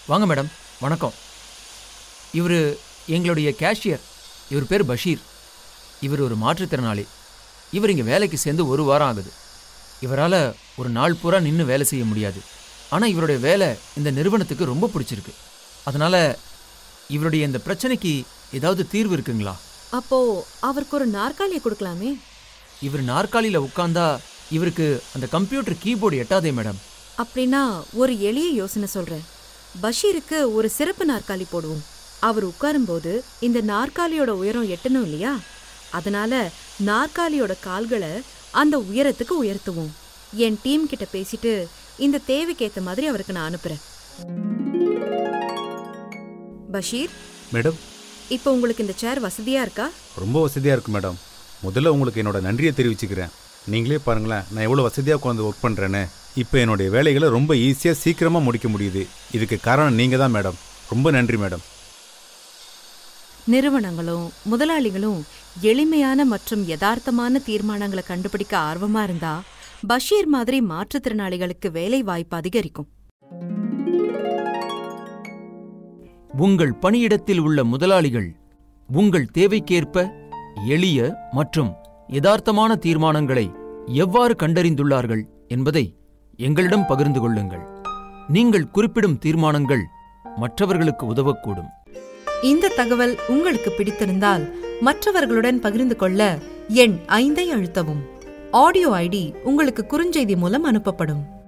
வாங்க மேடம் வணக்கம் இவர் எங்களுடைய கேஷியர் இவர் பேர் பஷீர் இவர் ஒரு மாற்றுத்திறனாளி இவர் இங்கே வேலைக்கு சேர்ந்து ஒரு வாரம் ஆகுது இவரால் ஒரு நாள் பூரா நின்று வேலை செய்ய முடியாது ஆனால் இவருடைய வேலை இந்த நிறுவனத்துக்கு ரொம்ப பிடிச்சிருக்கு அதனால் இவருடைய இந்த பிரச்சனைக்கு ஏதாவது தீர்வு இருக்குங்களா அப்போ அவருக்கு ஒரு நாற்காலியை கொடுக்கலாமே இவர் நாற்காலியில் உட்காந்தா இவருக்கு அந்த கம்ப்யூட்டர் கீபோர்டு எட்டாதே மேடம் அப்படின்னா ஒரு எளிய யோசனை சொல்றேன் பஷீருக்கு ஒரு சிறப்பு நாற்காலி போடுவோம் அவர் உட்காரும்போது இந்த நாற்காலியோட உயரம் எட்டணும் இல்லையா அதனால நாற்காலியோட கால்களை அந்த உயரத்துக்கு உயர்த்துவோம் என் டீம் கிட்ட பேசிட்டு இந்த தேவைக்கு ஏத்த மாதிரி அவருக்கு நான் அனுப்புறேன் பஷீர் மேடம் இப்போ உங்களுக்கு இந்த சேர் வசதியா இருக்கா ரொம்ப வசதியாக இருக்கு மேடம் முதல்ல உங்களுக்கு என்னோட நன்றியை தெரிவிச்சுக்கிறேன் நீங்களே பாருங்களேன் நான் எவ்வளோ வசதியாக உட்காந்து ஒர்க் பண்ணுறேன்னு இப்போ என்னுடைய வேலைகளை ரொம்ப ஈஸியாக சீக்கிரமாக முடிக்க முடியுது இதுக்கு காரணம் நீங்கள் தான் மேடம் ரொம்ப நன்றி மேடம் நிறுவனங்களும் முதலாளிகளும் எளிமையான மற்றும் யதார்த்தமான தீர்மானங்களை கண்டுபிடிக்க ஆர்வமா இருந்தா பஷீர் மாதிரி மாற்றுத்திறனாளிகளுக்கு வேலை வாய்ப்பு அதிகரிக்கும் உங்கள் பணியிடத்தில் உள்ள முதலாளிகள் உங்கள் தேவைக்கேற்ப எளிய மற்றும் யதார்த்தமான தீர்மானங்களை எவ்வாறு கண்டறிந்துள்ளார்கள் என்பதை எங்களிடம் பகிர்ந்து கொள்ளுங்கள் நீங்கள் குறிப்பிடும் தீர்மானங்கள் மற்றவர்களுக்கு உதவக்கூடும் இந்த தகவல் உங்களுக்கு பிடித்திருந்தால் மற்றவர்களுடன் பகிர்ந்து கொள்ள எண் ஐந்தை அழுத்தவும் ஆடியோ ஐடி உங்களுக்கு குறுஞ்செய்தி மூலம் அனுப்பப்படும்